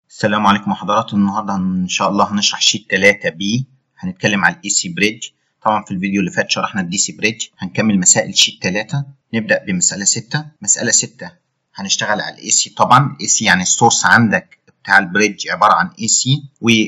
السلام عليكم حضرات النهارده ان شاء الله هنشرح شيت 3 بي هنتكلم على الاي سي بريدج طبعا في الفيديو اللي فات شرحنا الدي سي بريدج هنكمل مسائل شيت 3 نبدا بمساله 6 مساله 6 هنشتغل على الاي سي طبعا الاي سي يعني السورس عندك بتاع البريدج عباره عن اي سي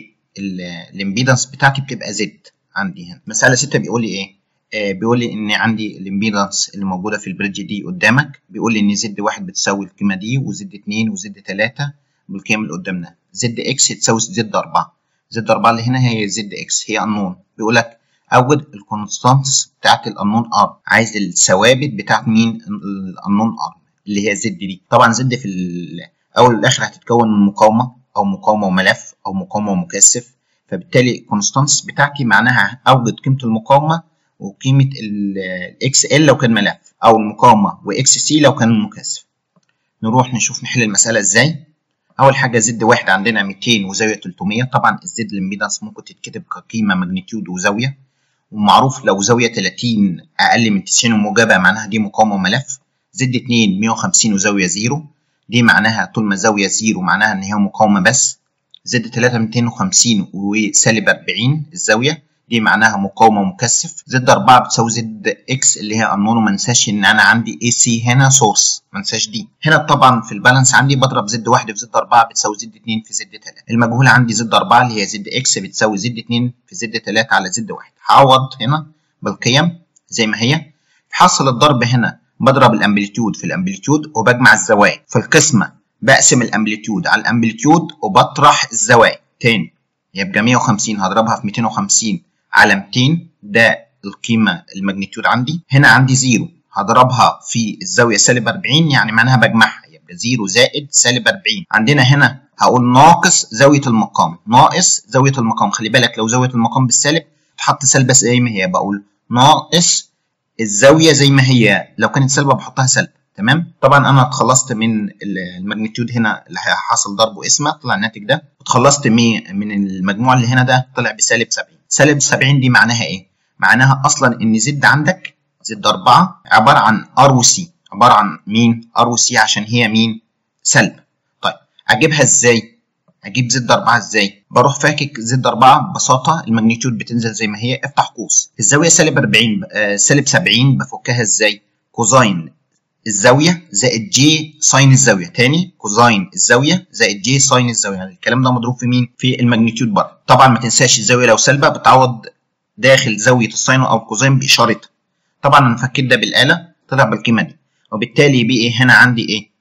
والامبيدنس بتاعتي بتبقى زد عندي هنا مساله 6 بيقول لي ايه آه بيقول لي ان عندي الامبيدنس اللي موجوده في البريدج دي قدامك بيقول لي ان زد 1 بتساوي القيمه دي وزد 2 وزد 3 بالقيم اللي قدامنا زد اكس تساوي زد 4 زد 4 اللي هنا هي زد اكس هي انون بيقول لك اوجد الكونستانتس بتاعت الانون ار عايز الثوابت بتاعت مين الانون ار اللي هي زد دي طبعا زد في الاول والاخر هتتكون من مقاومه او مقاومه وملف او مقاومه ومكثف فبالتالي الكونستانتس بتاعتي معناها اوجد قيمه المقاومه وقيمه الاكس ال لو كان ملف او المقاومه واكس سي لو كان مكثف نروح نشوف نحل المساله ازاي اول حاجه زد واحد عندنا 200 وزاويه 300 طبعا الزد الامبيدنس ممكن تتكتب كقيمه ماجنتيود وزاويه ومعروف لو زاويه 30 اقل من 90 وموجبه معناها دي مقاومه ملف زد 2 150 وزاويه 0 دي معناها طول ما زاويه 0 معناها ان هي مقاومه بس زد 3 250 وسالب 40 الزاويه دي معناها مقاومه ومكثف زد 4 بتساوي زد اكس اللي هي انون وما انساش ان انا عندي اي سي هنا سورس ما انساش دي هنا طبعا في البالانس عندي بضرب زد 1 في زد 4 بتساوي زد 2 في زد 3 المجهول عندي زد 4 اللي هي زد اكس بتساوي زد 2 في زد 3 على زد 1 هعوض هنا بالقيم زي ما هي في حاصل الضرب هنا بضرب الامبليتيود في الامبليتيود وبجمع الزوايا في القسمه بقسم الامبليتيود على الامبليتيود وبطرح الزوايا تاني يبقى 150 هضربها في 250 على 200 ده القيمة الماجنتيود عندي هنا عندي زيرو هضربها في الزاوية سالب 40 يعني معناها بجمعها يبقى زيرو زائد سالب 40 عندنا هنا هقول ناقص زاوية المقام ناقص زاوية المقام خلي بالك لو زاوية المقام بالسالب تحط سالبة زي ما هي بقول ناقص الزاوية زي ما هي لو كانت سالبة بحطها سالب تمام طبعا انا اتخلصت من الماجنتيود هنا اللي حاصل ضربه اسمه طلع الناتج ده واتخلصت من المجموع اللي هنا ده طلع بسالب 70 سالب 70 دي معناها ايه معناها اصلا ان زد عندك زد 4 عباره عن ار وسي عباره عن مين ار وسي عشان هي مين سلب طيب اجيبها ازاي اجيب زد 4 ازاي بروح فاكك زد 4 ببساطه الماجنتيود بتنزل زي ما هي افتح قوس الزاويه سالب 40 آه سالب 70 بفكها ازاي كوزاين الزاويه زائد جي ساين الزاويه تاني كوزاين الزاويه زائد جي ساين الزاويه يعني الكلام ده مضروب في مين في الماجنتيود بره طبعا ما تنساش الزاويه لو سالبه بتعوض داخل زاويه الساين او الكوزاين باشارتها طبعا انا فكيت ده بالاله طلع بالقيمه دي وبالتالي بقي هنا عندي ايه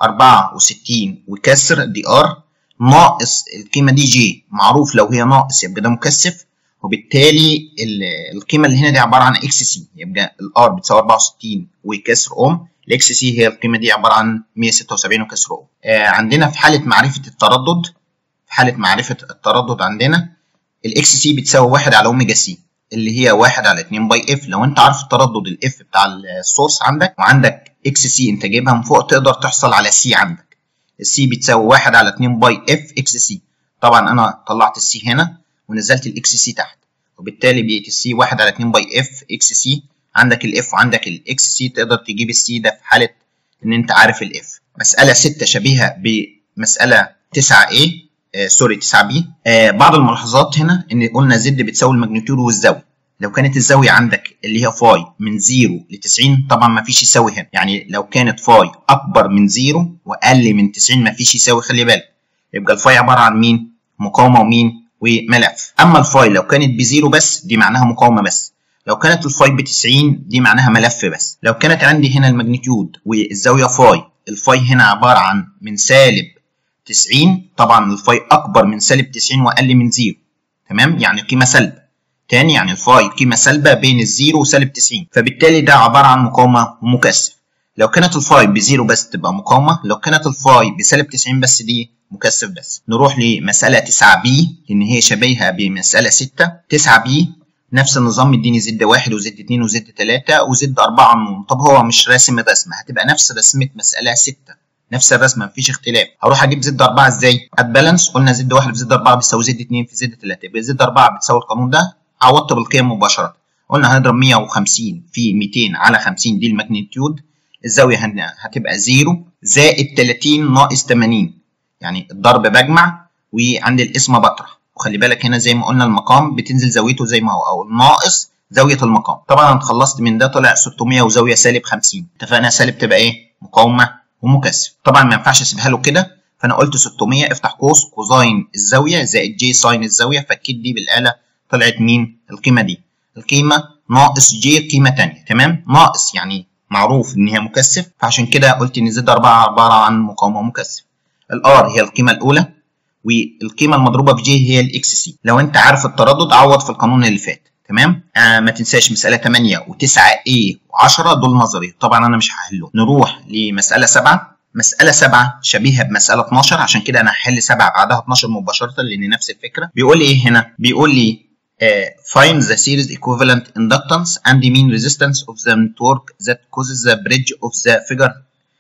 64 وكسر دي ار ناقص القيمه دي جي معروف لو هي ناقص يبقى ده مكثف وبالتالي القيمه اللي هنا دي عباره عن اكس سي يبقى الار بتساوي 64 وكسر اوم الاكس سي هي القيمه دي عباره عن 176 وكسر اوم آه عندنا في حاله معرفه التردد في حاله معرفه التردد عندنا الاكس سي بتساوي 1 على اوميجا سي اللي هي 1 على 2 باي اف لو انت عارف التردد الاف بتاع السورس عندك وعندك اكس سي انت جايبها من فوق تقدر تحصل على سي عندك السي بتساوي 1 على 2 باي اف اكس سي طبعا انا طلعت السي هنا ونزلت الاكس سي تحت وبالتالي بقت السي 1 على 2 باي اف اكس سي عندك الاف وعندك الاكس سي تقدر تجيب السي ده في حاله ان انت عارف الاف مساله 6 شبيهه بمساله 9 a آه سوري 9 b آه بعض الملاحظات هنا ان قلنا زد بتساوي الماجنتيود والزاويه لو كانت الزاويه عندك اللي هي فاي من 0 ل 90 طبعا ما فيش يساوي هنا يعني لو كانت فاي اكبر من 0 واقل من 90 ما فيش يساوي خلي بالك يبقى الفاي عباره عن مين مقاومه ومين وملف اما الفاي لو كانت بزيرو بس دي معناها مقاومه بس لو كانت الفاي ب 90 دي معناها ملف بس لو كانت عندي هنا الماجنتيود والزاويه فاي الفاي هنا عباره عن من سالب 90 طبعا الفاي اكبر من سالب 90 واقل من زيرو تمام يعني قيمه سلبه تاني يعني الفاي قيمه سلبه بين الزيرو وسالب 90 فبالتالي ده عباره عن مقاومه ومكثف لو كانت الفاي بزيرو بس تبقى مقاومه لو كانت الفاي بسالب 90 بس دي مكثف بس نروح لمساله 9 بي لان هي شبيهه بمساله 6 9 بي نفس النظام مديني زد واحد وزد اتنين وزد تلاتة وزد أربعة نون طب هو مش راسم الرسمة هتبقى نفس رسمة مسألة ستة نفس الرسمة مفيش اختلاف هروح أجيب زد أربعة إزاي؟ أت بالانس قلنا زد واحد في زد أربعة بيساوي زد اتنين في زد تلاتة يبقى زد أربعة بتساوي القانون ده عوضت بالقيم مباشرة قلنا هنضرب 150 في 200 على 50 دي الماجنتيود الزاوية هتبقى زيرو زائد 30 ناقص 80 يعني الضرب بجمع وعند الاسم بطرح وخلي بالك هنا زي ما قلنا المقام بتنزل زاويته زي ما هو او ناقص زاويه المقام طبعا انا اتخلصت من ده طلع 600 وزاويه سالب 50 اتفقنا سالب تبقى ايه مقاومه ومكثف طبعا ما ينفعش اسيبها له كده فانا قلت 600 افتح قوس كوزاين الزاويه زائد جي ساين الزاويه فكيت دي بالاله طلعت مين القيمه دي القيمه ناقص جي قيمه ثانيه تمام ناقص يعني معروف ان هي مكثف فعشان كده قلت ان زد 4 عباره عن مقاومه مكثف الار هي القيمه الاولى والقيمه المضروبه في جي هي الاكس سي لو انت عارف التردد عوض في القانون اللي فات تمام آه ما تنساش مساله 8 و9 a و10 دول نظري طبعا انا مش هحلهم نروح لمساله 7 مسألة 7 شبيهة بمسألة 12 عشان كده أنا هحل 7 بعدها 12 مباشرة لأن نفس الفكرة بيقول لي إيه هنا؟ بيقول لي uh, find the series equivalent inductance and the mean resistance of the network that causes the bridge of the figure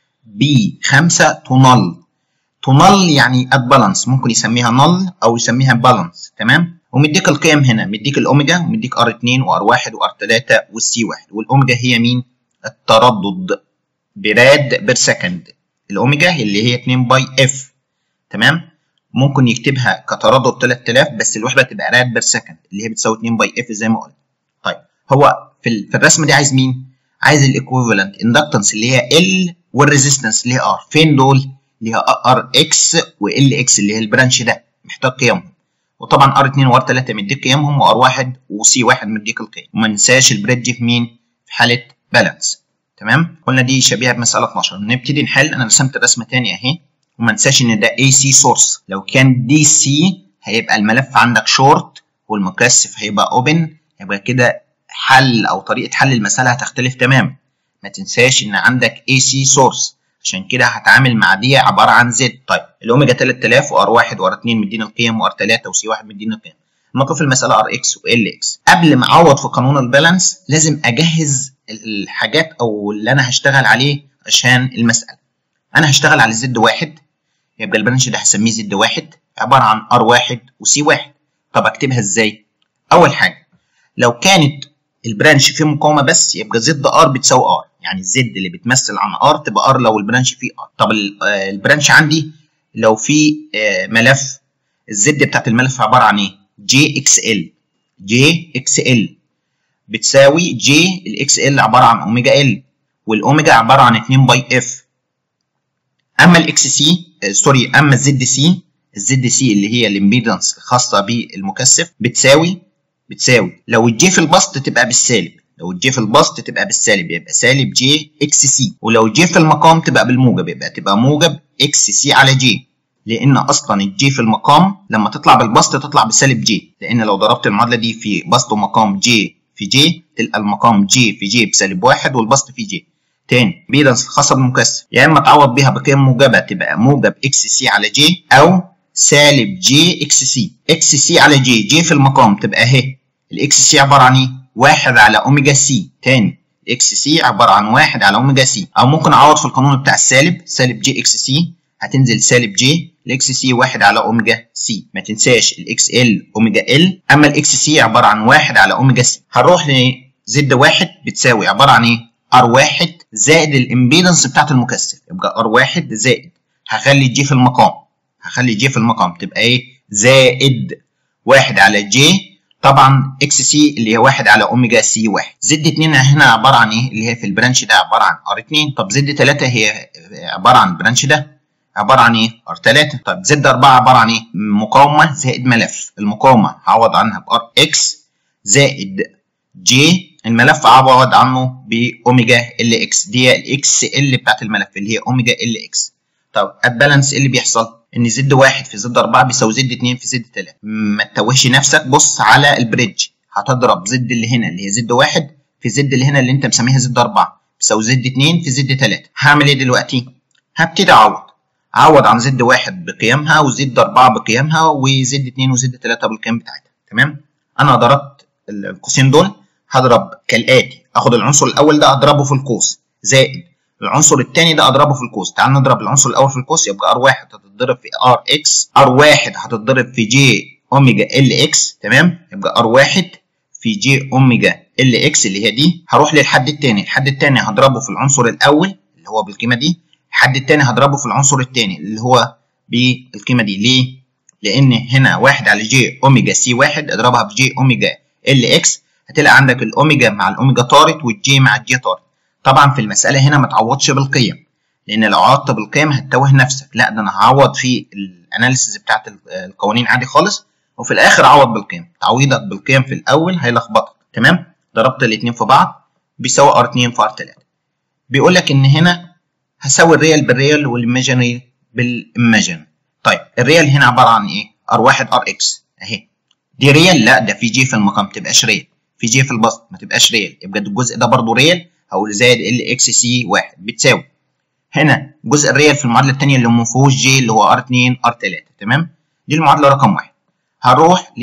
B5 to null to null يعني at balance ممكن يسميها null أو يسميها balance تمام؟ ومديك القيم هنا مديك الأوميجا ومديك R2 وR1 وR3 والسي 1 والأوميجا هي مين؟ التردد براد بير سكند الاوميجا اللي هي 2 باي اف تمام ممكن يكتبها كتردد 3000 بس الوحده تبقى راد بير سكند اللي هي بتساوي 2 باي اف زي ما قلت طيب هو في, في الرسمه دي عايز مين عايز الايكويفالنت اندكتنس اللي هي ال والريزيستنس اللي هي ار فين دول اللي هي ار اكس وال اكس اللي هي البرانش ده محتاج قيمهم وطبعا ار 2 وار 3 مديك قيمهم وار 1 وسي 1 مديك القيم وما ننساش البريدج في مين في حاله بالانس تمام قلنا دي شبيهه بمساله 12 نبتدي نحل انا رسمت الرسمه تاني اهي وما ننساش ان ده اي سي سورس لو كان دي سي هيبقى الملف عندك شورت والمكثف هيبقى اوبن يبقى كده حل او طريقه حل المساله هتختلف تماما ما تنساش ان عندك اي سي سورس عشان كده هتعامل مع دي عباره عن زد طيب الاوميجا 3000 وار 1 وار 2 مدينا القيم وار 3 وسي 1 مدينا القيم المطلوب في المساله ار اكس وال اكس قبل ما اعوض في قانون البالانس لازم اجهز الحاجات او اللي انا هشتغل عليه عشان المساله انا هشتغل على زد واحد يبقى البرانش ده هسميه زد واحد عباره عن ار واحد وسي واحد طب اكتبها ازاي اول حاجه لو كانت البرانش فيه مقاومه بس يبقى زد ار بتساوي ار يعني الزد اللي بتمثل عن ار تبقى ار لو البرانش فيه ار طب البرانش عندي لو في ملف الزد بتاعت الملف عباره عن ايه جي اكس ال جي اكس ال بتساوي جي الاكس ال عباره عن اوميجا ال والاوميجا عباره عن 2 باي اف اما الاكس سي سوري اما الزد سي الزد سي اللي هي الامبيدنس الخاصه بالمكثف بتساوي بتساوي لو الجي في البسط تبقى بالسالب لو الجي في البسط تبقى بالسالب يبقى سالب جي اكس سي ولو الجي في المقام تبقى بالموجب يبقى تبقى موجب اكس سي على جي لان اصلا الجي في المقام لما تطلع بالبسط تطلع بسالب جي لان لو ضربت المعادله دي في بسط ومقام جي في جي تلقى المقام جي في جي بسالب واحد والبسط في جي تاني بيدنس الخاصه بالمكثف يا اما تعوض بيها بقيم موجبه تبقى موجب اكس سي على جي او سالب جي اكس سي اكس سي على جي جي في المقام تبقى اهي الاكس سي عباره عن ايه واحد على اوميجا سي تاني اكس سي عباره عن واحد على اوميجا سي او ممكن اعوض في القانون بتاع السالب سالب جي اكس سي هتنزل سالب جي الاكس سي واحد على اوميجا سي ما تنساش الاكس ال اوميجا ال اما الاكس سي عباره عن واحد على اوميجا سي هنروح لزد واحد بتساوي عباره عن ايه ار واحد زائد الامبيدنس بتاعت المكثف يبقى ار واحد زائد هخلي جي في المقام هخلي جي في المقام تبقى ايه زائد واحد على جي طبعا اكس سي اللي هي واحد على اوميجا سي واحد زد 2 هنا عباره عن ايه اللي هي في البرانش ده عباره عن ار 2 طب زد 3 هي عباره عن البرانش ده عباره عن ايه ار 3 طب زد 4 عباره عن ايه مقاومه زائد ملف المقاومه هعوض عنها بار اكس زائد جي الملف عوض عنه باوميجا ال اكس دي الاكس ال بتاعت الملف اللي هي اوميجا ال اكس طب البالانس ايه اللي بيحصل ان زد واحد في زد 4 بيساوي زد 2 في زد 3 ما تتوهش نفسك بص على البريدج هتضرب زد اللي هنا اللي هي زد واحد في زد اللي هنا اللي انت مسميها زد 4 بيساوي زد 2 في زد 3 هعمل ايه دلوقتي هبتدي اعوض اعوض عن زد واحد بقيمها وزد 4 بقيمها وزد 2 وزد 3 بالقيم بتاعتها تمام انا ضربت القوسين دول هضرب كالاتي اخد العنصر الاول ده اضربه في القوس زائد العنصر الثاني ده اضربه في القوس تعال نضرب العنصر الاول في القوس يبقى ار واحد هتتضرب في ار اكس ار واحد هتتضرب في جي اوميجا ال اكس تمام يبقى ار واحد في جي اوميجا ال اكس اللي هي دي هروح للحد الثاني الحد الثاني هضربه في العنصر الاول اللي هو بالقيمه دي الحد الثاني هضربه في العنصر الثاني اللي هو بالقيمه دي ليه لان هنا واحد على جي اوميجا سي واحد اضربها في جي اوميجا ال اكس هتلاقي عندك الاوميجا مع الاوميجا طارت والجي مع الجي طارت طبعا في المساله هنا ما تعوضش بالقيم لان لو عوضت بالقيم هتتوه نفسك لا ده انا هعوض في الاناليسيز بتاعت القوانين عادي خالص وفي الاخر اعوض بالقيم تعويضك بالقيم في الاول هيلخبطك تمام ضربت الاثنين في بعض بيساوي ار 2 في ار 3 بيقول لك ان هنا هساوي الريال بالريال والايماجينري بالايماجين طيب الريال هنا عباره عن ايه ار 1 ار اكس اهي دي ريال لا ده في جي في المقام ما تبقاش ريال في جي في البسط ما تبقاش ريال يبقى الجزء ده برضو ريال هقول زائد ال اكس سي 1 بتساوي هنا جزء الريال في المعادله الثانيه اللي ما فيهوش جي اللي هو ار 2 ار 3 تمام دي المعادله رقم واحد هروح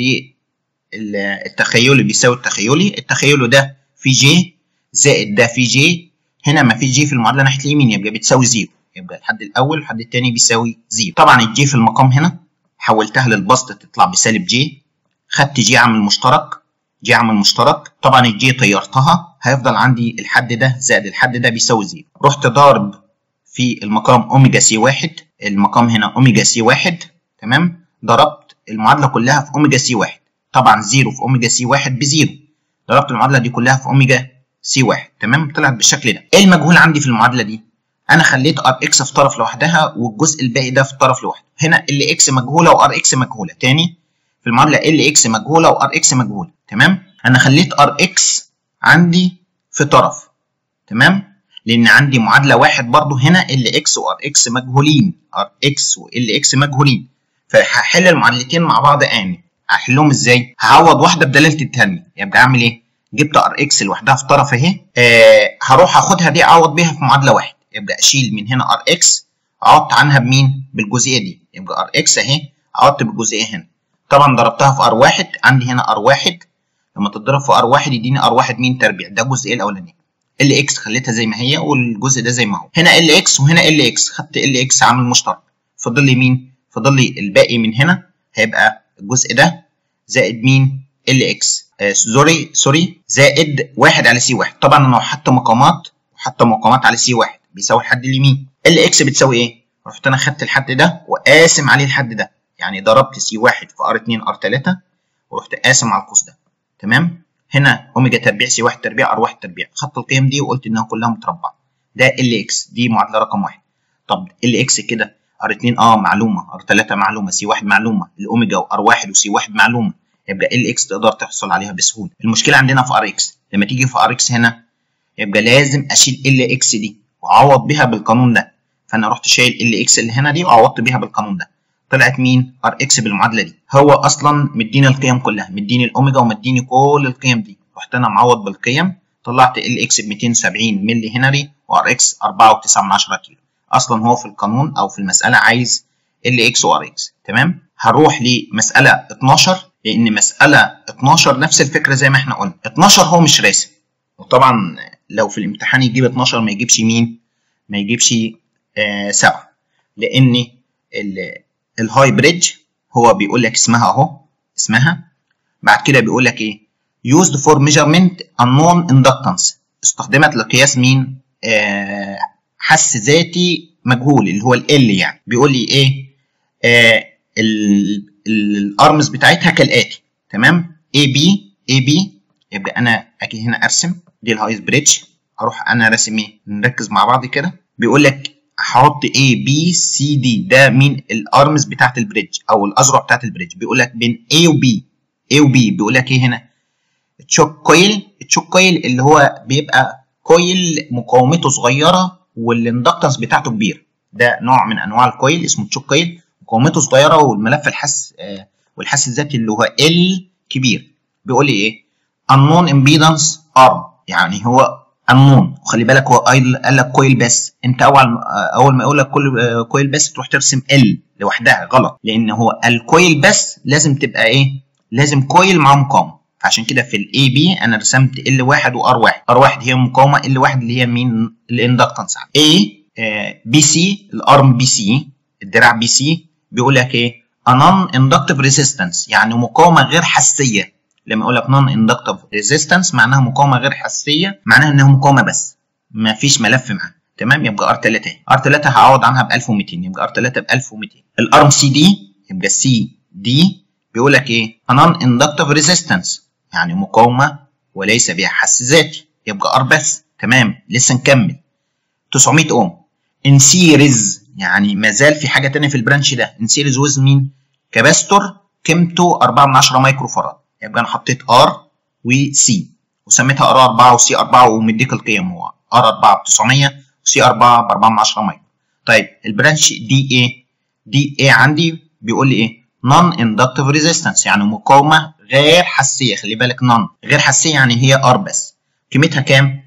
للتخيلي بيساوي التخيلي التخيلي ده في جي زائد ده في جي هنا ما فيش جي في المعادله ناحيه اليمين يبقى بتساوي زيرو يبقى الحد الاول والحد الثاني بيساوي زيرو طبعا الجي في المقام هنا حولتها للبسط تطلع بسالب جي خدت جي عامل مشترك جي عامل مشترك طبعا الجي طيرتها هيفضل عندي الحد ده زائد الحد ده بيساوي زيرو رحت ضارب في المقام اوميجا سي واحد المقام هنا اوميجا سي واحد تمام ضربت المعادله كلها في اوميجا سي واحد طبعا زيرو في اوميجا سي واحد بزيرو ضربت المعادله دي كلها في اوميجا سي واحد تمام طلعت بالشكل ده ايه المجهول عندي في المعادله دي انا خليت ار اكس في طرف لوحدها والجزء الباقي ده في طرف لوحده هنا ال اكس مجهوله وار اكس مجهوله تاني في المعادله ال اكس مجهوله وار اكس مجهوله تمام انا خليت ار اكس عندي في طرف تمام لان عندي معادله واحد برضو هنا ال اكس وار اكس مجهولين ار اكس وال اكس مجهولين فهحل المعادلتين مع بعض اني هحلهم ازاي هعوض واحده بدلاله الثانيه يبقى اعمل ايه جبت ار اكس لوحدها في طرف اهي آه هروح اخدها دي اعوض بيها في معادله واحد يبقى اشيل من هنا ار اكس عوضت عنها بمين بالجزئيه دي يبقى ار اكس اهي عوضت بالجزئيه هنا طبعا ضربتها في ار واحد عندي هنا ار واحد لما تضرب في ار واحد يديني ار واحد مين تربيع ده الجزئيه الاولانيه ال اكس خليتها زي ما هي والجزء ده زي ما هو هنا ال اكس وهنا ال اكس خدت ال اكس عامل مشترك فاضل لي مين فاضل لي الباقي من هنا هيبقى الجزء ده زائد مين ال اكس آه سوري سوري زائد واحد على سي واحد طبعا انا حاطط مقامات وحاطط مقامات على سي واحد بيساوي الحد اليمين ال اكس بتساوي ايه رحت انا خدت الحد ده وقاسم عليه الحد ده يعني ضربت سي واحد في ار 2 ار 3 ورحت قاسم على القوس ده تمام هنا اوميجا تربيع سي 1 تربيع ار 1 تربيع خدت القيم دي وقلت انها كلها متربعه ده ال اكس دي معادله رقم واحد طب ال اكس كده ار 2 اه معلومه ار 3 معلومه سي 1 معلومه الاوميجا وار 1 وسي 1 معلومه يبقى ال اكس تقدر تحصل عليها بسهوله المشكله عندنا في ار اكس لما تيجي في ار اكس هنا يبقى لازم اشيل ال اكس دي واعوض بيها بالقانون ده فانا رحت شايل ال اكس اللي هنا دي وعوضت بيها بالقانون ده طلعت مين ار اكس بالمعادله دي هو اصلا مديني القيم كلها مديني الاوميجا ومديني كل القيم دي رحت انا معوض بالقيم طلعت ال اكس ب 270 ملي هنري وار اكس 4.9 كيلو اصلا هو في القانون او في المساله عايز ال اكس وار اكس تمام هروح لمساله 12 لان مساله 12 نفس الفكره زي ما احنا قلنا 12 هو مش راسم وطبعا لو في الامتحان يجيب 12 ما يجيبش مين ما يجيبش آه 7 لان الهاي بريدج هو بيقول لك اسمها اهو اسمها بعد كده بيقول لك ايه used for measurement unknown inductance استخدمت لقياس مين آه حس ذاتي مجهول اللي هو ال يعني بيقول لي ايه آه الارمز بتاعتها كالاتي تمام اي بي اي بي يبقى انا اجي هنا ارسم دي الهايست بريدج اروح انا راسم ايه نركز مع بعض كده بيقول لك هحط A B C D ده مين الارمز بتاعت البريدج او الاذرع بتاعت البريدج بيقول لك بين A و B A و B بيقول لك ايه هنا التشوك كويل التشوك كويل اللي هو بيبقى كويل مقاومته صغيره والاندكتنس بتاعته كبير ده نوع من انواع الكويل اسمه تشوك كويل مقاومته صغيره والملف الحس آه والحس الذاتي اللي هو L كبير بيقول لي ايه unknown impedance arm يعني هو unknown وخلي بالك هو قال لك كويل بس انت اول اول ما يقول لك كل كويل بس تروح ترسم ال لوحدها غلط لان هو الكويل بس لازم تبقى ايه لازم كويل مع مقاومه فعشان كده في الاي بي انا رسمت ال واحد وار واحد ار واحد هي مقاومه ال واحد اللي هي مين الاندكتنس اي بي سي الارم بي سي الدراع بي سي بيقول لك ايه نون اندكتيف ريزيستنس يعني مقاومه غير حسيه لما يقول لك نون اندكتيف ريزيستنس معناها مقاومه غير حسيه معناها انها مقاومه بس ما فيش ملف معاها تمام يبقى ار 3 ار 3 هعوض عنها ب 1200 يبقى ار 3 ب 1200 الارم سي دي يبقى السي دي بيقول لك ايه non inductive resistance يعني مقاومه وليس بها حس ذاتي يبقى ار بس تمام لسه نكمل 900 اوم ان سيريز يعني ما زال في حاجه ثانيه في البرانش ده ان سيريز ويز مين كاباستور قيمته 4 من 10 مايكرو فراد يبقى انا حطيت ار وسي وسميتها ار 4 وسي 4 ومديك القيم هو ار 4 ب 900 وسي 4 ب 4 من 10 مايكرو طيب البرانش دي ايه دي ايه عندي بيقول لي ايه نون اندكتيف ريزيستنس يعني مقاومه غير حسيه خلي بالك نون غير حسيه يعني هي ار بس قيمتها كام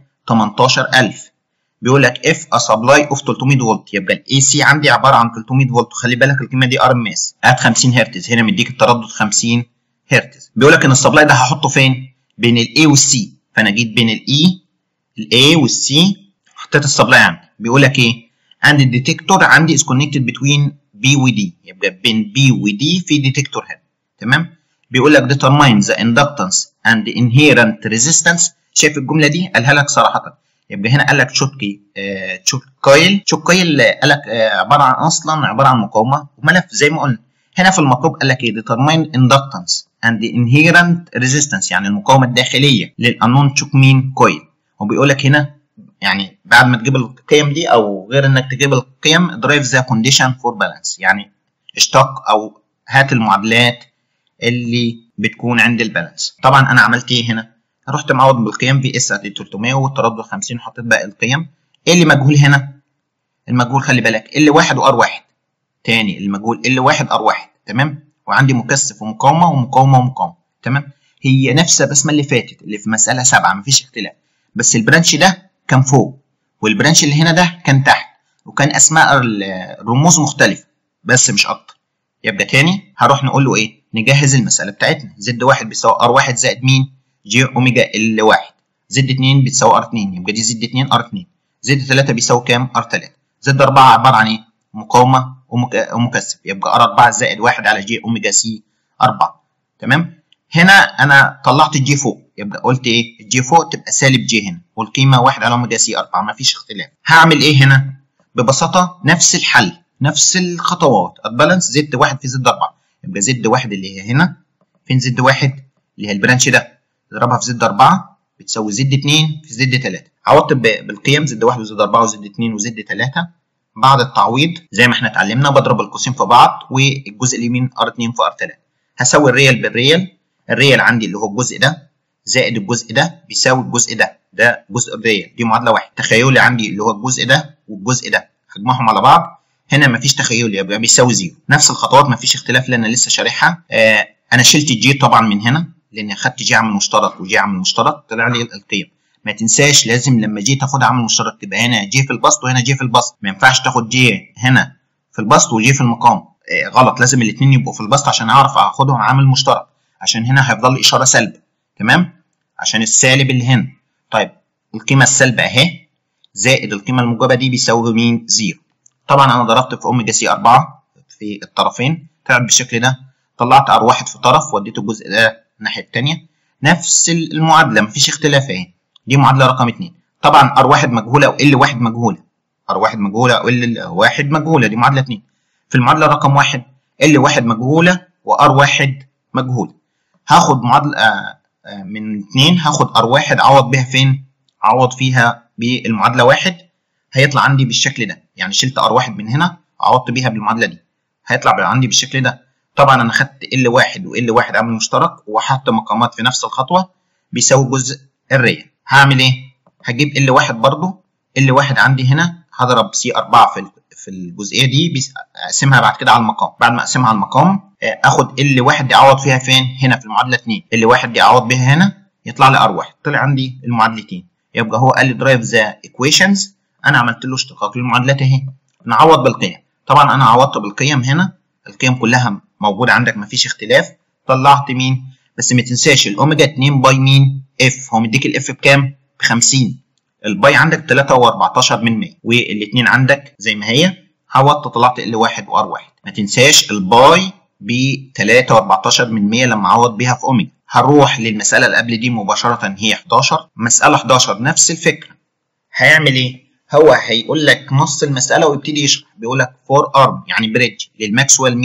18000 بيقول لك اف ا سبلاي اوف 300 فولت يبقى الاي سي عندي عباره عن 300 فولت خلي بالك القيمه دي ار ام اس ات 50 هرتز هنا مديك التردد 50 هرتز بيقول لك ان السبلاي ده هحطه فين بين الاي والسي فانا جيت بين الاي الاي والسي حطيت السبلاي عندي بيقول لك ايه عندي الديتكتور عندي از كونكتد بتوين بي ودي يبقى بين بي ودي في ديتكتور هنا تمام بيقول لك determine the inductance and inherent resistance شايف الجمله دي قالها لك صراحه يبقى هنا قال لك تشوتكي آه تشوت كويل تشوت كويل قال لك آه عباره عن اصلا عباره عن مقاومه وملف زي ما قلنا هنا في المطلوب قال لك ايه determine inductance and inherent resistance يعني المقاومه الداخليه للانون تشوك مين كويل وبيقول لك هنا يعني بعد ما تجيب القيم دي او غير انك تجيب القيم drive the condition for balance يعني اشتق او هات المعادلات اللي بتكون عند البالانس طبعا انا عملت ايه هنا رحت معوض بالقيم في اس 300 والتردد 50 وحطيت باقي القيم ايه اللي مجهول هنا المجهول خلي بالك ال 1 وار 1 تاني المجهول ال 1 ار 1 تمام وعندي مكثف ومقاومه ومقاومه ومقاومه تمام هي نفس الرسمه اللي فاتت اللي في مساله 7 مفيش اختلاف بس البرانش ده كان فوق والبرانش اللي هنا ده كان تحت وكان اسماء الرموز مختلفه بس مش اكتر يبقى تاني هروح نقول له ايه نجهز المساله بتاعتنا زد 1 بيساوي ار 1 زائد مين جي اوميجا ال 1 زد 2 بتساوي ار 2 يبقى دي زد 2 ار 2 زد 3 بيساوي كام ار 3 زد 4 عباره عن ايه مقاومه ومك... ومكثف يبقى ار 4 زائد 1 على جي اوميجا سي 4 تمام هنا انا طلعت الجي فوق يبقى قلت ايه الجي فوق تبقى سالب جي هنا والقيمه 1 على اوميجا سي 4 مفيش اختلاف هعمل ايه هنا ببساطه نفس الحل نفس الخطوات البالانس زد 1 في زد 4 يبقى زد 1 اللي هي هنا فين زد 1 اللي هي البرانش ده تضربها في زد 4 بتساوي زد 2 في زد 3 عوضت بالقيم زد 1 وزد 4 وزد 2 وزد 3 بعد التعويض زي ما احنا اتعلمنا بضرب القوسين في بعض والجزء اليمين ار 2 في ار 3 هساوي الريال بالريال الريال عندي اللي هو الجزء ده زائد الجزء ده بيساوي الجزء ده ده جزء الريال دي معادله واحد تخيلي عندي اللي هو الجزء ده والجزء ده هجمعهم على بعض هنا مفيش تخيلي يبقى بيساوي زيرو نفس الخطوات مفيش اختلاف لان لسه شارحها آه انا شلت الجي طبعا من هنا لان اخدت جي عامل مشترك وجي عامل مشترك طلع لي القيم ما تنساش لازم لما جي تاخد عامل مشترك تبقى هنا جي في البسط وهنا جي في البسط ما ينفعش تاخد جي هنا في البسط وجي في المقام آه غلط لازم الاثنين يبقوا في البسط عشان اعرف اخدهم عامل مشترك عشان هنا هيفضل لي اشاره سلب تمام عشان السالب اللي هنا طيب القيمه السالبه اهي زائد القيمه الموجبه دي بيساوي مين زيرو طبعا انا ضربت في اوميجا سي 4 في الطرفين طلعت بالشكل ده طلعت ار واحد في طرف وديت الجزء ده الناحيه الثانيه نفس المعادله مفيش اختلاف اهي دي معادله رقم 2 طبعا ار واحد مجهوله وال واحد مجهوله ار واحد مجهوله وال واحد مجهوله دي معادله 2 في المعادله رقم 1 ال واحد مجهوله وار واحد مجهول هاخد معادله آه آه من 2 هاخد ار واحد اعوض بيها فين اعوض فيها بالمعادله واحد هيطلع عندي بالشكل ده يعني شلت ار واحد من هنا عوضت بيها بالمعادله دي هيطلع عندي بالشكل ده طبعا انا خدت ال واحد وال واحد عامل مشترك وحط مقامات في نفس الخطوه بيساوي جزء الريال هعمل ايه هجيب ال واحد برضو ال واحد عندي هنا هضرب سي 4 في في الجزئيه دي اقسمها بعد كده على المقام بعد ما اقسمها على المقام اخد ال واحد دي اعوض فيها فين هنا في المعادله 2 ال واحد دي اعوض بيها هنا يطلع لي ار واحد طلع عندي المعادلتين يبقى هو قال لي درايف ذا ايكويشنز انا عملت له اشتقاق للمعادلات اهي نعوض بالقيم طبعا انا عوضت بالقيم هنا القيم كلها موجوده عندك مفيش اختلاف طلعت مين بس ما تنساش الاوميجا 2 باي مين اف هو مديك الاف بكام ب 50 الباي عندك 3 و14 من 100 والاثنين عندك زي ما هي عوضت طلعت ال 1 وار 1 ما تنساش الباي ب 3 و14 من 100 لما اعوض بيها في اوميجا هنروح للمساله اللي قبل دي مباشره هي 11 مساله 11 نفس الفكره هيعمل ايه هو هيقول لك نص المساله ويبتدي يشرح بيقول لك فور ارم يعني بريدج للماكسويل مين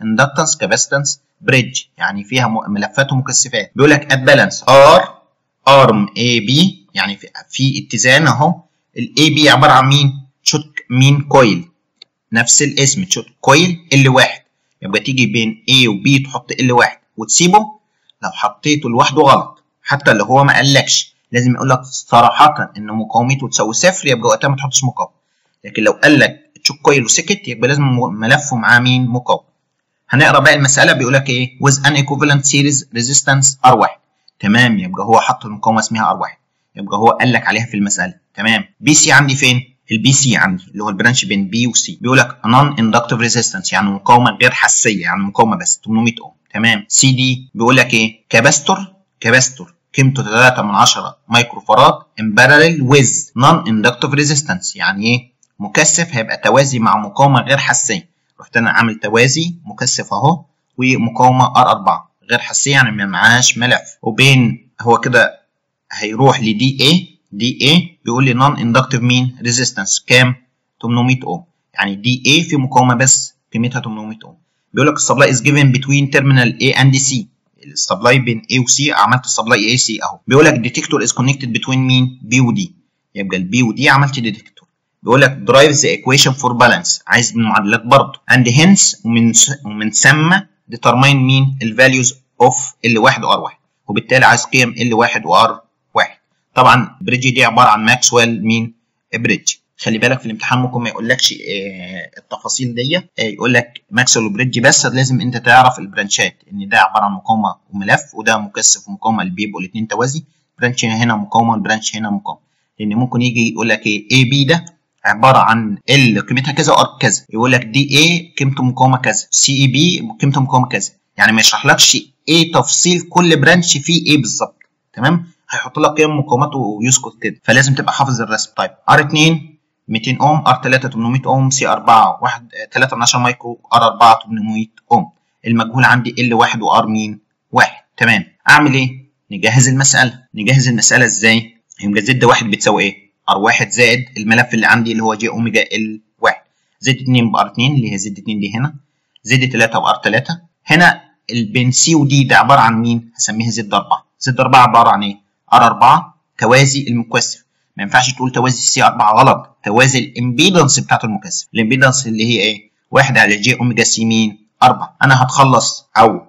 اندكتنس كاباستنس بريدج يعني فيها ملفات ومكثفات بيقول لك ات بالانس ار ارم اي بي يعني في, في اتزان اهو الاي بي عباره عن مين تشوت مين كويل نفس الاسم تشوت كويل ال واحد يبقى تيجي بين A و B تحط ال واحد وتسيبه لو حطيته لوحده غلط حتى لو هو ما قالكش لازم يقول لك صراحه ان مقاومته تساوي صفر يبقى وقتها ما تحطش مقاومه لكن لو قال لك تشوك كويل وسكت يبقى لازم ملفه معاه مين مقاوم هنقرا بقى المساله بيقول لك ايه with an equivalent series resistance R1 تمام يبقى هو حط المقاومه اسمها R1 يبقى هو قال لك عليها في المساله تمام بي سي عندي فين البي سي عندي اللي هو البرانش بين بي وسي بيقول لك نون اندكتيف ريزيستنس يعني مقاومه غير حسيه يعني مقاومه بس 800 اوم تمام سي دي بيقول لك ايه كاباستور كاباستور قيمته 3 من 10 مايكرو فاراد ان باراليل ويز نون اندكتيف ريزيستنس يعني ايه مكثف هيبقى توازي مع مقاومه غير حسيه رحت انا عامل توازي مكثف اهو ومقاومه ار 4 غير حسيه يعني ما معهاش ملف وبين هو كده هيروح لدي اي دي اي بيقول لي نون اندكتيف مين ريزيستنس كام 800 اوم يعني دي اي في مقاومه بس قيمتها 800 اوم بيقول لك السبلاي از جيفن بتوين تيرمينال اي اند سي السبلاي بين اي وسي عملت السبلاي اي سي اهو بيقول لك ديتكتور از كونكتد بتوين مين بي ودي يبقى البي ودي عملت ديتكتور بيقول لك درايف ذا ايكويشن فور بالانس عايز المعادلات برضه اند هنس ومن ومن ثم ديترماين مين الفاليوز اوف ال 1 وار 1 وبالتالي عايز قيم ال 1 وار 1 طبعا بريدج دي عباره عن ماكسويل مين بريدج خلي بالك في الامتحان ممكن ما يقولكش آه التفاصيل دي آه يقول لك ماكسويل وبريدج بس لازم انت تعرف البرانشات ان ده عباره عن مقاومه وملف وده مكثف ومقاومه اللي بيبقوا الاثنين توازي برانش هنا مقاومه والبرانش هنا مقاومه لان ممكن يجي يقول لك ايه اي بي ده عباره عن ال قيمتها كذا وار كذا يقول لك دي اي قيمته مقاومه كذا سي اي بي قيمته مقاومه كذا يعني ما يشرحلكش ايه تفصيل كل برانش فيه ايه بالظبط تمام هيحط لك قيم مقاومته ويسكت كده فلازم تبقى حافظ الرسم طيب ار 2 200 اوم ار 3 800 اوم سي 4 1 3 من 10 مايكرو ار 4 800 اوم المجهول عندي ال 1 وار مين 1 تمام اعمل ايه نجهز المساله نجهز المساله ازاي يبقى زد 1 بتساوي ايه ار 1 زائد الملف اللي عندي اللي هو جي اوميجا ال 1 زد 2 بار 2 اللي هي زد 2 دي هنا زد 3 بار 3 هنا البين سي ودي ده عباره عن مين هسميها زد 4 زد 4 عباره عن ايه ار 4 توازي المكثف ما ينفعش تقول توازي السي 4 غلط توازي الامبيدنس بتاعت المكثف الامبيدنس اللي هي ايه 1 على جي اوميجا سي مين 4 انا هتخلص او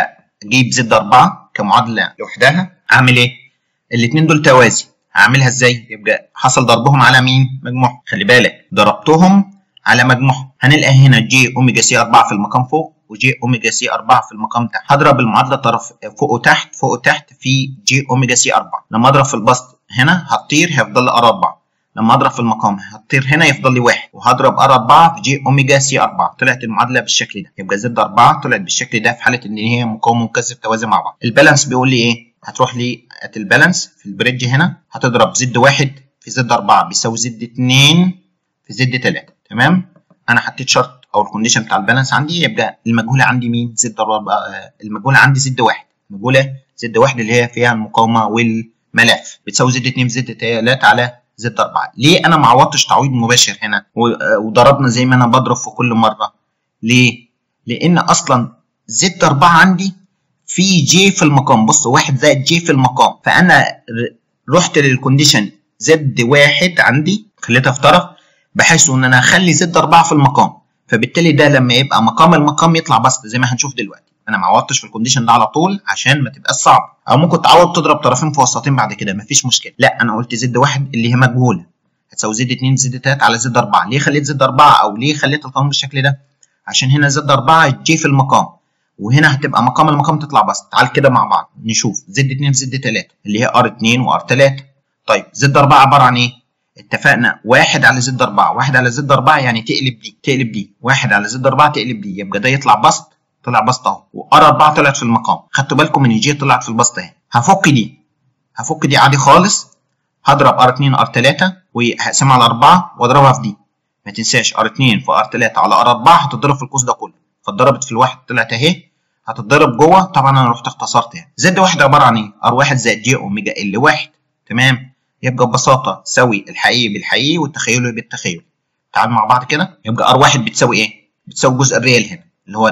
هجيب زد 4 كمعادله لوحدها اعمل ايه الاثنين دول توازي هعملها ازاي يبقى حصل ضربهم على مين مجموعهم خلي بالك ضربتهم على مجموعهم هنلقى هنا جي اوميجا سي 4 في المقام فوق وجي اوميجا سي 4 في المقام تحت هضرب المعادله طرف فوق وتحت فوق وتحت في جي اوميجا سي 4 لما اضرب في البسط هنا هتطير هيفضل لي ار 4 لما اضرب في المقام هتطير هنا يفضل لي 1 وهضرب ار 4 في جي اوميجا سي 4 طلعت المعادله بالشكل ده يبقى زد 4 طلعت بالشكل ده في حاله ان هي مقاوم ومكثف توازي مع بعض البالانس بيقول لي ايه هتروح لي البالانس في البريدج هنا هتضرب زد 1 في زد 4 بيساوي زد 2 في زد 3 تمام انا حطيت شرط او الكونديشن بتاع البالانس عندي يبقى المجهوله عندي مين زد 4 المجهوله عندي زد 1 المجهوله زد 1 اللي هي فيها المقاومه والملف بتساوي زد 2 في زد 3 على زد 4 ليه انا ما عوضتش تعويض مباشر هنا وضربنا زي ما انا بضرب في كل مره ليه لان اصلا زد 4 عندي في جي في المقام بص واحد زائد جي في المقام فانا رحت للكونديشن زد واحد عندي خليتها في طرف بحيث ان انا اخلي زد 4 في المقام فبالتالي ده لما يبقى مقام المقام يطلع بسط زي ما هنشوف دلوقتي انا ما عوضتش في الكونديشن ده على طول عشان ما تبقاش صعب او ممكن تعوض تضرب طرفين في وسطين بعد كده مفيش مشكله لا انا قلت زد واحد اللي هي مجهوله هتساوي زد 2 زد 3 على زد 4 ليه خليت زد 4 او ليه خليت القانون بالشكل ده عشان هنا زد 4 جي في المقام وهنا هتبقى مقام المقام تطلع بسط تعال كده مع بعض نشوف زد 2 في زد 3 اللي هي ار 2 وار 3 طيب زد 4 عباره عن ايه اتفقنا واحد على زد 4 واحد على زد 4 يعني تقلب دي تقلب دي واحد على زد 4 تقلب دي يبقى ده يطلع بسط طلع بسط اهو وار 4 طلعت في المقام خدتوا بالكم ان جي طلعت في البسط اهي هفك دي هفك دي عادي خالص هضرب ار 2 ار 3 وهقسمها على 4 واضربها في دي ما تنساش ار 2 في ار 3 على ار 4 هتضرب في القوس ده كله فاتضربت في الواحد طلعت اهي هتتضرب جوه طبعا انا رحت اختصرت يعني زد واحد عباره عن ايه ار 1 زائد جي اوميجا ال 1 تمام يبقى ببساطه سوي الحقيقي بالحقيقي والتخيلي بالتخيلي تعالوا مع بعض كده يبقى ار 1 بتساوي ايه بتساوي الجزء الريال هنا اللي هو ده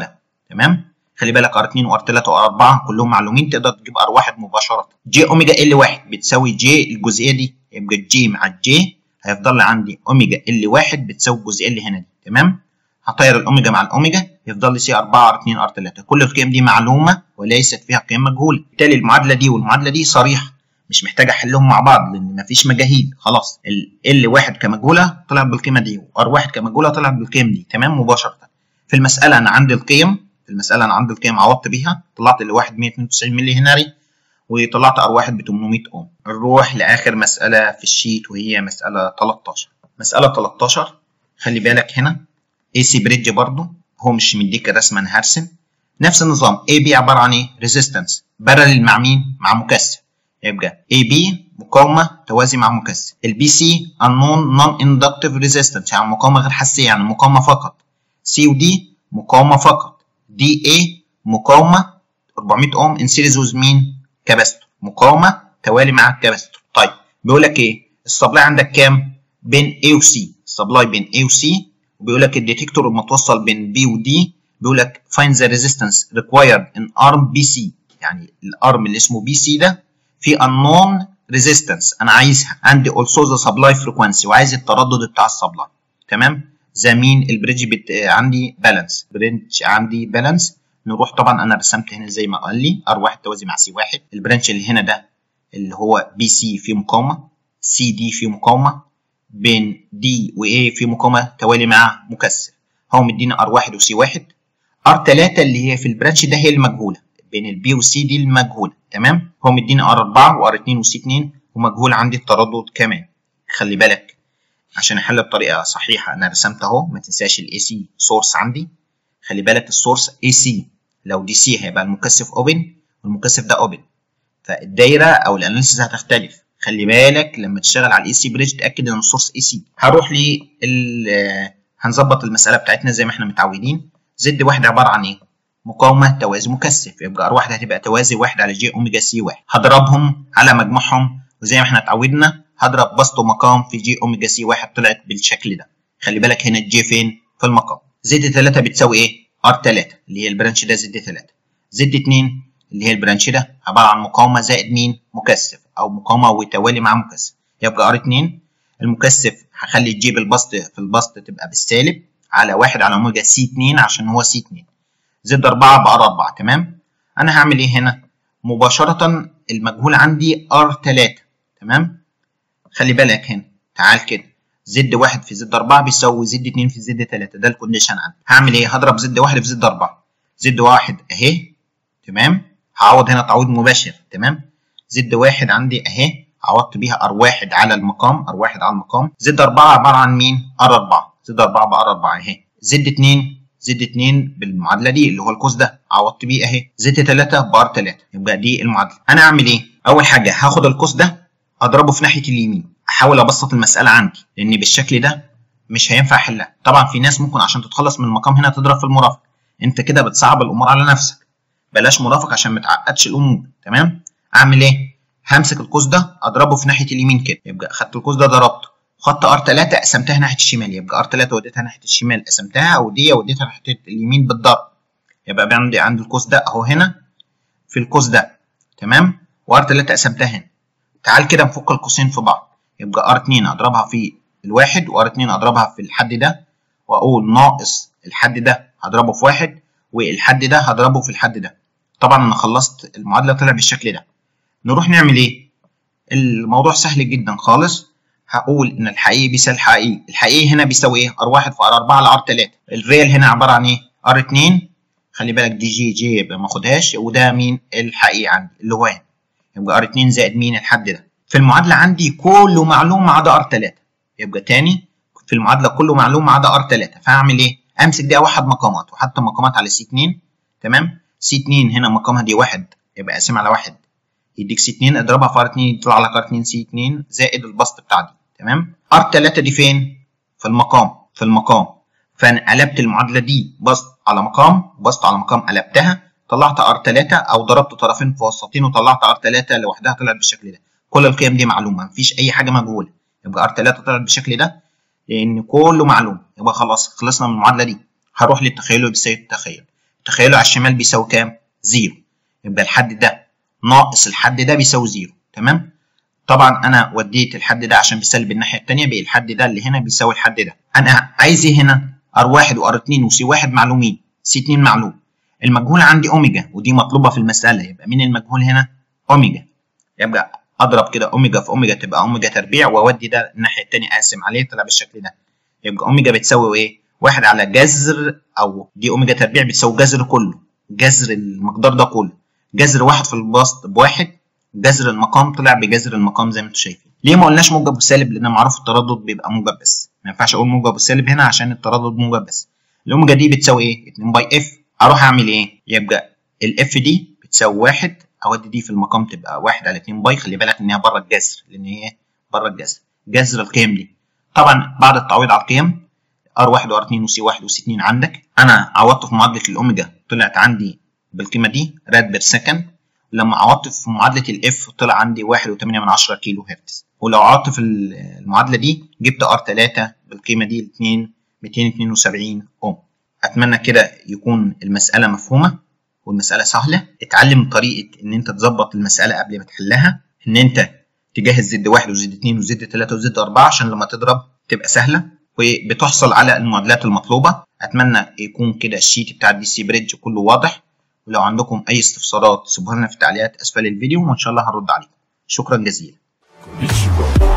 تمام خلي بالك ار 2 وار 3 وار 4 كلهم معلومين تقدر تجيب ار 1 مباشره جي اوميجا ال 1 بتساوي جي الجزئيه دي يبقى الجي مع الجي هيفضل لي عندي اوميجا ال 1 بتساوي الجزئيه اللي هنا دي تمام هطير الاوميجا مع الاوميجا يفضل لي سي 4 ار 2 ار 3 كل القيم دي معلومه وليست فيها قيم مجهوله بالتالي المعادله دي والمعادله دي صريحه مش محتاج احلهم مع بعض لان مفيش مجاهيل خلاص ال 1 كمجهوله طلعت بالقيمه دي وار 1 كمجهوله طلعت بالقيم دي تمام مباشره في المساله انا عندي القيم في المساله انا عندي القيم عوضت بيها طلعت ال 1 192 ملي هنري وطلعت ار 1 ب 800 اوم نروح لاخر مساله في الشيت وهي مساله 13 مساله 13 خلي بالك هنا اي سي بريدج برضه هو مش مديك الرسمه انا هرسم نفس النظام اي بي عباره عن ايه ريزيستنس بارلل مع مين مع مكثف يبقى اي بي مقاومه توازي مع مكثف البي سي unknown non inductive resistance يعني مقاومه غير حسيه يعني مقاومه فقط سي ودي مقاومه فقط دي اي مقاومه 400 اوم ان سيريز ويز مين كاباستور مقاومه توالي مع الكاباستور طيب بيقول لك ايه السبلاي عندك كام بين A و C السبلاي بين A و C وبيقول لك الديتكتور المتوصل بين B و D بيقول لك find the resistance required in arm BC يعني الارم اللي اسمه BC ده في unknown resistance انا عايزها عندي also the supply frequency وعايز التردد بتاع السبلاي تمام زمين البريدج بت... عندي بالانس بريدج عندي بالانس نروح طبعا انا رسمت هنا زي ما قال لي ار1 توازي مع سي 1 البرانش اللي هنا ده اللي هو بي سي فيه مقاومه سي دي فيه مقاومه بين دي واي في مقاومه توالي مع مكثف هو مدينا ار1 وسي 1 ار3 اللي هي في البرانش ده هي المجهوله بين البي والسي دي المجهوله تمام هو مدينا ار4 وار2 وسي 2 ومجهول عندي التردد كمان خلي بالك عشان احل بطريقه صحيحه انا رسمت اهو ما تنساش الاي سي سورس عندي خلي بالك السورس اي سي لو دي سي هيبقى المكثف اوبن والمكثف ده اوبن فالدايره او الاناليسيس هتختلف خلي بالك لما تشتغل على الاي سي بريدج تاكد ان السورس اي سي هروح ل هنظبط المساله بتاعتنا زي ما احنا متعودين زد واحد عباره عن ايه مقاومه توازي مكثف يبقى ار واحد هتبقى توازي واحد على جي اوميجا سي واحد هضربهم على مجموعهم وزي ما احنا اتعودنا هضرب بسط ومقام في جي اوميجا سي واحد طلعت بالشكل ده خلي بالك هنا الجي فين في المقام زد 3 بتساوي ايه ار 3 اللي هي البرانش ده زد 3 زد 2 اللي هي البرانش ده عباره عن مقاومه زائد مين مكثف او مقاومه وتوالي مع مكثف يبقى ار 2 المكثف هخلي الجي بالبسط في البسط تبقى بالسالب على واحد على اوميجا سي 2 عشان هو سي 2 زد 4 بار 4 تمام انا هعمل ايه هنا مباشره المجهول عندي ار 3 تمام خلي بالك هنا تعال كده زد 1 في زد 4 بيساوي زد 2 في زد 3 ده الكونديشن عندي هعمل ايه هضرب زد 1 في زد 4 زد 1 اهي تمام هعوض هنا تعويض مباشر تمام زد 1 عندي اهي عوضت بيها ار 1 على المقام ار 1 على المقام زد 4 عباره عن مين ار 4 زد 4 بار 4 اهي زد 2 زد 2 بالمعادله دي اللي هو القوس ده عوضت بيه اهي زد 3 بار 3 يبقى دي المعادله انا اعمل ايه اول حاجه هاخد القوس ده اضربه في ناحيه اليمين احاول ابسط المساله عندي لان بالشكل ده مش هينفع احلها طبعا في ناس ممكن عشان تتخلص من المقام هنا تضرب في المرافق انت كده بتصعب الامور على نفسك بلاش مرافق عشان ما تعقدش الامور تمام اعمل ايه همسك القوس ده اضربه في ناحيه اليمين كده يبقى خدت القوس ده ضربته خدت ار 3 قسمتها ناحيه الشمال يبقى ار 3 وديتها ناحيه الشمال قسمتها ودي وديتها ناحيه اليمين بالضرب يبقى عندي عندي القوس ده اهو هنا في القوس ده تمام وار 3 قسمتها هنا تعال كده نفك القوسين في بعض يبقى ار 2 اضربها في الواحد وار 2 اضربها في الحد ده واقول ناقص الحد ده هضربه في واحد والحد ده هضربه في الحد ده طبعا انا خلصت المعادله طلع بالشكل ده نروح نعمل ايه الموضوع سهل جدا خالص هقول ان الحقيقي بيساوي الحقيقي الحقيقي هنا بيساوي ايه ار 1 في ار 4 على ار 3 الريال هنا عباره عن ايه ار 2 خلي بالك دي جي جي يبقى ما اخدهاش وده مين الحقيقي عندي اللي هو هنا يبقى ار 2 زائد مين الحد ده في المعادله عندي كله معلوم ما عدا ار 3 يبقى تاني في المعادله كله معلوم ما عدا ار 3 فهعمل ايه امسك دي اوحد مقامات وحتى مقامات على سي 2 تمام سي 2 هنا مقامها دي واحد يبقى اقسم على واحد يديك سي 2 اضربها في ار 2 يطلع لك ار 2 سي 2 زائد البسط بتاع دي تمام ار 3 دي فين في المقام في المقام فانا قلبت المعادله دي بسط على مقام بسط على مقام قلبتها طلعت ار 3 او ضربت طرفين في وسطين وطلعت ار 3 لوحدها طلعت بالشكل ده كل القيم دي معلومه مفيش اي حاجه مجهوله يبقى ار 3 طلعت بالشكل ده لان كله معلوم يبقى خلاص خلصنا من المعادله دي هروح للتخيل وبيساوي التخيل تخيلوا على الشمال بيساوي كام زيرو يبقى الحد ده ناقص الحد ده بيساوي زيرو تمام طبعا انا وديت الحد ده عشان بيسلب الناحيه الثانيه بقى الحد ده اللي هنا بيساوي الحد ده انا عايز ايه هنا ار1 وار2 وسي 1 معلومين سي 2 معلوم المجهول عندي اوميجا ودي مطلوبه في المساله يبقى مين المجهول هنا اوميجا يبقى اضرب كده اوميجا في اوميجا تبقى اوميجا تربيع واودي ده الناحيه الثانيه اقسم عليه طلع بالشكل ده يبقى اوميجا بتساوي ايه واحد على جذر او دي اوميجا تربيع بتساوي جذر كله جذر المقدار ده كله جذر واحد في البسط بواحد جذر المقام طلع بجذر المقام زي ما انتم شايفين ليه ما قلناش موجب وسالب لان معروف التردد بيبقى موجب بس ما ينفعش اقول موجب وسالب هنا عشان التردد موجب بس الاوميجا دي بتساوي ايه 2 باي اف اروح اعمل ايه يبقى الاف دي بتساوي واحد اودي دي في المقام تبقى واحد على 2 باي خلي بالك ان هي بره الجذر لان هي بره الجذر جذر القيم دي طبعا بعد التعويض على القيم ار1 وار2 وسي 1 وسي 2 عندك انا عوضت في معادله الاوميجا طلعت عندي بالقيمه دي راد بير سكند لما عوضت في معادله الاف طلع عندي 1.8 كيلو هرتز ولو عوضت في المعادله دي جبت ار 3 بالقيمه دي 2 272 اوم اتمنى كده يكون المساله مفهومه والمساله سهله اتعلم طريقه ان انت تظبط المساله قبل ما تحلها ان انت تجهز زد 1 وزد 2 وزد 3 وزد 4 عشان لما تضرب تبقى سهله وبتحصل على المعادلات المطلوبه اتمنى يكون كده الشيت بتاع الدي سي بريدج كله واضح ولو عندكم اي استفسارات سيبوها لنا في التعليقات اسفل الفيديو وان شاء الله هنرد عليكم شكرا جزيلا